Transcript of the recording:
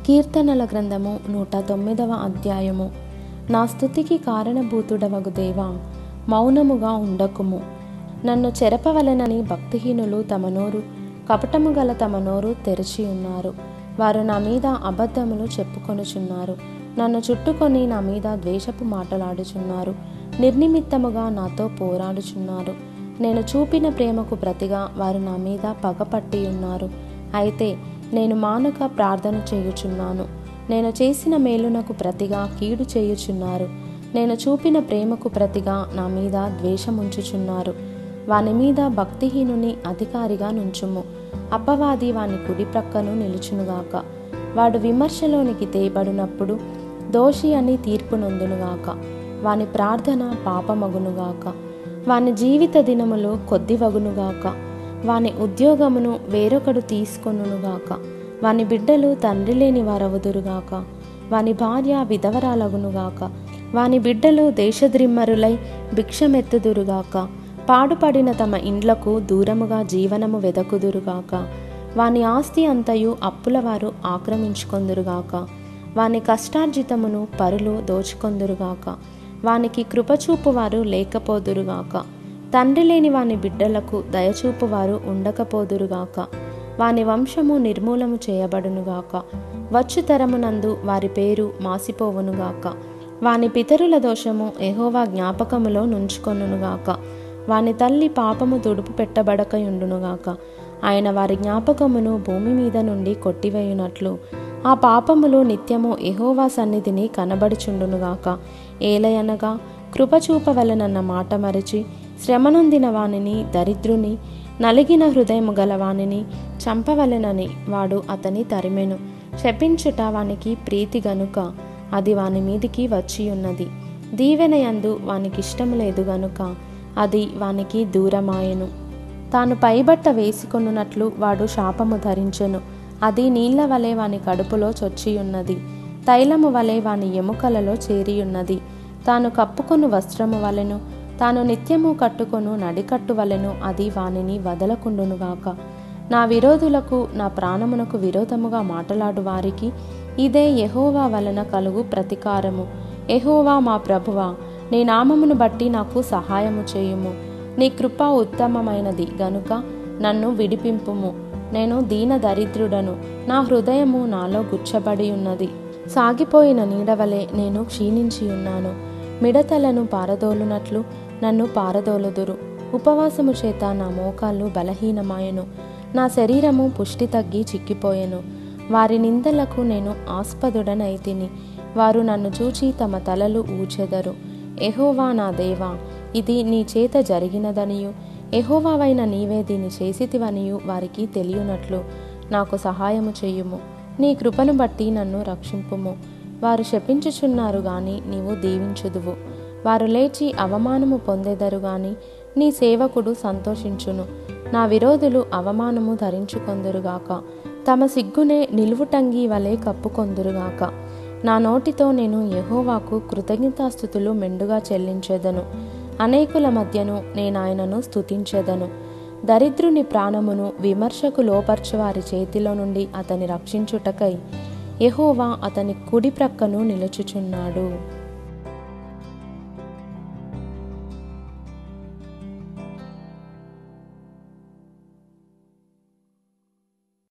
కీర్తనల గ్రంథము నూట తొమ్మిదవ అధ్యాయము నా స్థుతికి కారణభూతుడవగు దేవా మౌనముగా ఉండకుము నన్ను చెరపవలెనని భక్తిహీనులు తమ నోరు కపటము గల తమ నోరు తెరిచి ఉన్నారు వారు నా మీద అబద్ధములు చెప్పుకొనుచున్నారు నన్ను చుట్టుకొని నా మీద ద్వేషపు మాటలాడుచున్నారు నిర్నిమిత్తముగా నాతో పోరాడుచున్నారు నేను చూపిన ప్రేమకు ప్రతిగా వారు నా మీద పగపట్టి ఉన్నారు అయితే నేను మానుక ప్రార్థన చేయుచున్నాను నేను చేసిన మేలునకు ప్రతిగా కీడు చేయుచున్నారు నేను చూపిన ప్రేమకు ప్రతిగా నా మీద ద్వేషముంచుచున్నారు వాని మీద భక్తిహీనుని అధికారిగా నుంచుము అపవాది వాని కుడి ప్రక్కను నిలుచునుగాక వాడు విమర్శలోనికి తేబడినప్పుడు దోషి అని తీర్పు నొందునుగాక వాని ప్రార్థన పాపమగునుగాక వాని జీవిత దినములు కొద్దివగునుగాక వాని ఉద్యోగమును వేరొకడు తీసుకొనుగాక వాని బిడ్డలు తండ్రి లేని వారవుదురుగాక వాని భార్య విధవరాలగునుగాక వాని బిడ్డలు దేశద్రిమ్మరులై భిక్షమెత్తుదురుగాక పాడుపడిన తమ ఇండ్లకు దూరముగా జీవనము వెదకుదురుగాక వాని ఆస్తి అంతయు అప్పులవారు ఆక్రమించుకొందురుగాక వాని కష్టార్జితమును పరులు దోచుకొందురుగాక వానికి కృపచూపు వారు లేకపోదురుగాక తండ్రి లేని వాని బిడ్డలకు దయచూపు వారు ఉండకపోదురుగాక వాని వంశము నిర్మూలము చేయబడునుగాక వచ్చు తరమునందు వారి పేరు మాసిపోవునుగాక వాని పితరుల దోషము ఎహోవా జ్ఞాపకములో నుంచుకొనుగాక వాని తల్లి పాపము తుడుపు పెట్టబడకయుండునుగాక ఆయన వారి జ్ఞాపకమును భూమి మీద నుండి కొట్టివేయునట్లు ఆ పాపములు నిత్యము ఎహోవా సన్నిధిని కనబడుచుండునుగాక ఏలయనగా కృపచూపవలనన్న మాట మరిచి శ్రమనొందిన వానిని దరిద్రుని నలిగిన హృదయము గల వానిని చంపవలెనని వాడు అతని తరిమెను శపించుట వానికి ప్రీతి గనుక అది వాని మీదికి వచ్చి ఉన్నది దీవెనయందు వానికిష్టం లేదు గనుక అది వానికి దూరమాయెను తాను పైబట్ట వేసుకొనున్నట్లు వాడు శాపము ధరించెను అది నీళ్ల వలె వాని కడుపులో చొచ్చియున్నది తైలము వలె వాని ఎముకలలో చేరియున్నది తాను కప్పుకొను వస్త్రము వలెను తాను నిత్యము కట్టుకొను నడికట్టు వలెను అది వానిని వదలకుండునుగాక నా విరోధులకు నా ప్రాణమునకు విరోధముగా మాటలాడు వారికి ఇదే యహోవా వలన కలుగు ప్రతీకారము ఎహోవా మా ప్రభువా నీ నామమును బట్టి నాకు సహాయము చేయుము నీ కృప ఉత్తమమైనది గనుక నన్ను విడిపింపుము నేను దీన దరిద్రుడను నా హృదయము నాలో గుచ్చబడి ఉన్నది సాగిపోయిన నీడవలే నేను క్షీణించి ఉన్నాను మిడతలను పారదోలునట్లు నన్ను పారదోలుదురు ఉపవాసము చేత నా మోకాళ్ళు బలహీనమాయెను నా శరీరము పుష్టి తగ్గి చిక్కిపోయెను వారి నిందలకు నేను ఆస్పదుడనైతిని వారు నన్ను చూచి తమ తలలు ఊచెదరు ఎహోవా నా దేవా ఇది నీ చేత జరిగినదనియు ఎహోవావైన నీవే దీన్ని చేసితివనియు వారికి తెలియనట్లు నాకు సహాయము చేయుము నీ కృపను బట్టి నన్ను రక్షింపుము వారు శపించుచున్నారు గాని నీవు దీవించుదువు వారు లేచి అవమానము పొందెదరు గాని నీ సేవకుడు సంతోషించును నా విరోధులు అవమానము ధరించుకొందురుగాక తమ సిగ్గునే నిలువుటంగి వలె కప్పుకొందురుగాక నా నోటితో నేను యహోవాకు కృతజ్ఞతాస్థుతులు మెండుగా చెల్లించెదను అనేకుల మధ్యను నేనాయనను స్తుతించెదను దరిద్రుని ప్రాణమును విమర్శకు లోపర్చువారి చేతిలో నుండి అతని రక్షించుటకై యహోవా అతని కుడి ప్రక్కను నిలుచుచున్నాడు